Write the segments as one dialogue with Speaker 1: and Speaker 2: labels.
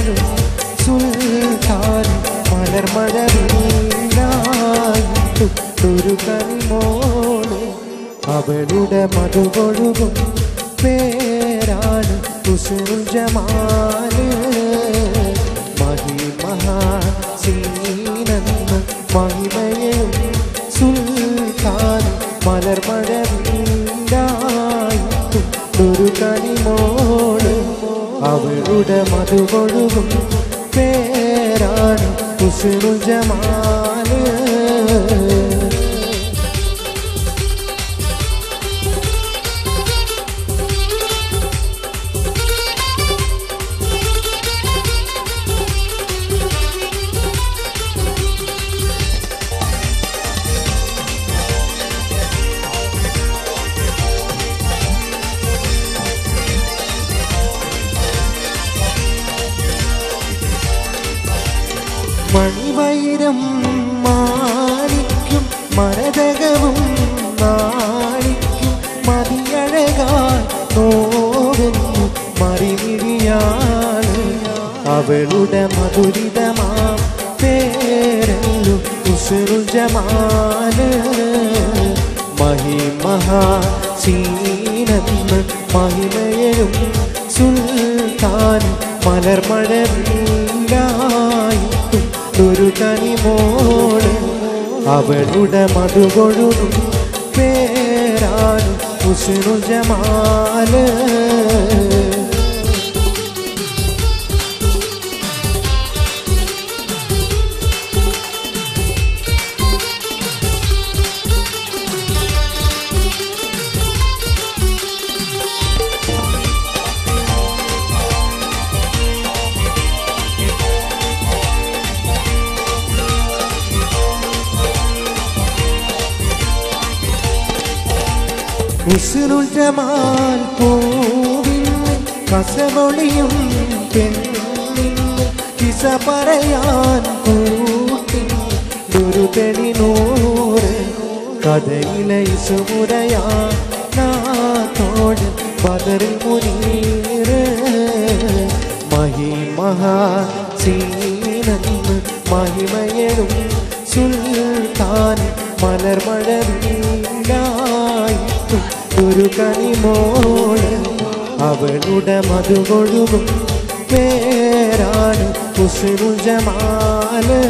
Speaker 1: മഹിമയരും സുൽത്താൻ മലർമഴ വീണായിട്ടൊരു കനിമോള് അവളുടെ മധുകൊഴുകും പേരാണ് ഹുസ്നുൽ ജമാല് മഹിമഹാസീനെന്ന് മഹിമയും സുൽത്താൻ മലർമഴ വീണ്ടായിട്ടും ഒരു കനിമോള് അവളുടെ മധുകൊഴുകും പേരാണ് ഹുസ്നുൽ ജമാല് മണിവൈരം മാണിക്കും മരതകവും നാണിക്കും മതിയഴകാൻ നോവെന്നു മറിമിഴിയാണ് അവളുടെ മധുരിതമാം പേരല്ലു ഉസുരു ജമാല് മഹിമഹാ സീനെന്ന് മഹിമയരും സുൽത്താൻ മലർമഴ വീണ്ടായിട്ടും ഒരു കനിമോള് അവളുടെ മധുകൊഴുകും പേരാണ് ഹുസ്നു ജമാല് ഹുസ്നുൽ ജമാൽ പൂവിന് കസവൊളിയും പെണ്ണിന് കിസ പറയാൻ കൂട്ടി ഒരു തെളിനൂറ് കഥയിലെ ഇസുമുരയാ നാത്തോട് ബദറിൽ മുനീറ് മഹിമഹാ സീനെന്ന് മഹിമയരും സുൽത്താൻ മലർമഴ വീണ്ടായിട്ടും ഒരു കനിമോള് അവളുടെ മധുകൊഴുകും പേരാണ് ഹുസ്നു ജമാല്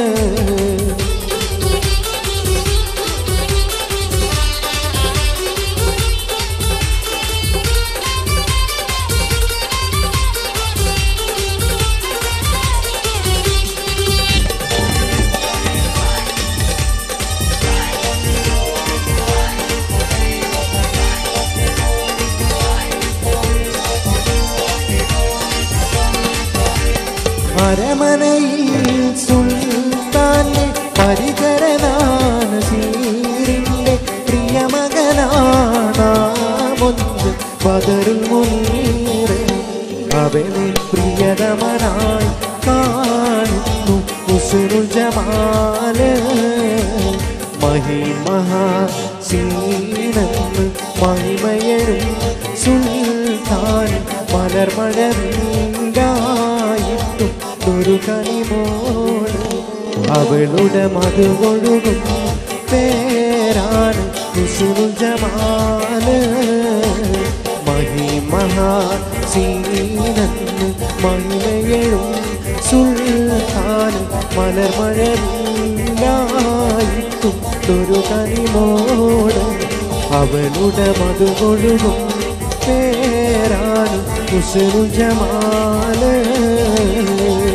Speaker 1: അരമനയിൽ സുൽത്താന്റെ പരിചരനാണ് സീരിന്റെ പ്രിയമകനാണാമൊന്ന് ബദറുൽ മുനീറ് അവനെ പ്രിയതമനായി കാണുന്നു ഉസുരു ജമാല് മഹിമഹാ സീനെന്ന് മഹിമയരും സുൽത്താൻ മലർമഴ വീണ്ടായിട്ടും ഒരു കനിമോള് അവളുടെ മധുകൊഴുകും പേരാണ് ഹുസ്നു ജമാല് മഹിമഹാ സീനെന്ന് മഹിമയഴും സുൽത്താൻ മലർമഴ വീണ്ടായിട്ടും ഒരു കനിമോള് അവളുടെ മധുകൊഴുകും പേരാണ് ഹുസ്നു ജമാല്